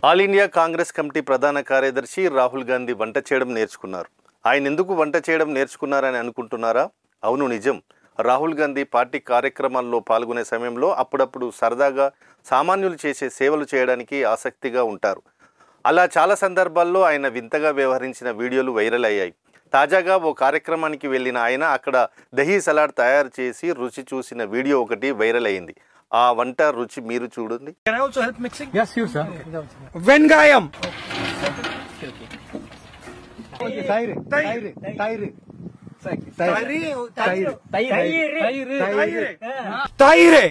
All India Congress committee ప్రధాన కార్యదర్శి రాహుల్ గాంధీ వంట చేయడం నేర్చుకున్నారు ఆయన ఎందుకు వంట చేయడం నేర్చుకున్నారని అనుకుంటున్నారా అవును నిజం రాహుల్ గాంధీ పార్టీ కార్యక్రమాల్లో పాల్గొనే సమయంలో అప్పుడప్పుడు సరదాగా సామాన్యులు చేసే సేవలు చేయడానికి ఆసక్తిగా ఉంటారు అలా చాలా సందర్భాల్లో ఆయన వింతగా వ్యవహరించిన వీడియోలు వైరల్ అయ్యాయి తాజాగా ఓ కార్యక్రమానికి వెళ్ళిన ఆయన అక్కడ దహీ సలాడ్ తయారు చేసి రుచి చూసిన వీడియో ఒకటి వైరల్ అయింది ఆ వంట రుచి మీరు చూడండి Can I also help mixing? Yes, sure, sir. Vengayam. Tire, tire, tire. Tire, tire. Taire.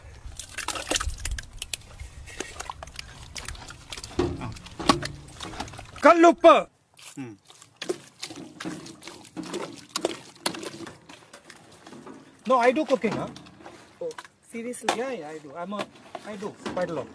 Kallupa. No, I do cooking, huh? Oh, seriously? Yeah, yeah, I do. I'm a, I do quite a lot.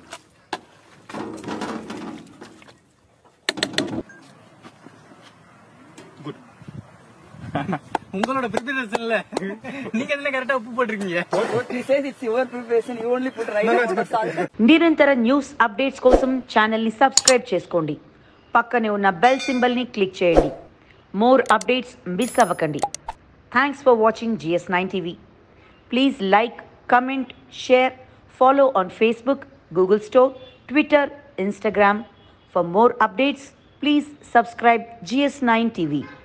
உங்களோட preparation இல்ல நீங்க என்ன கரெக்டா உப்பு போட்டிருக்கீங்க What he says it's your preparation. You only put right amount of salt. నిరంతర news updates కోసం ఛానల్ని సబ్స్క్రైబ్ చేసుకోండి పక్కనే ఉన్న బెల్ సింబల్ని క్లిక్ చేయండి మోర్ అప్డేట్స్ మిస్ అవ్వకండి thanks for watching GS nine TV please like comment share follow on Facebook Google store Twitter Instagram for more updates please subscribe GS nine TV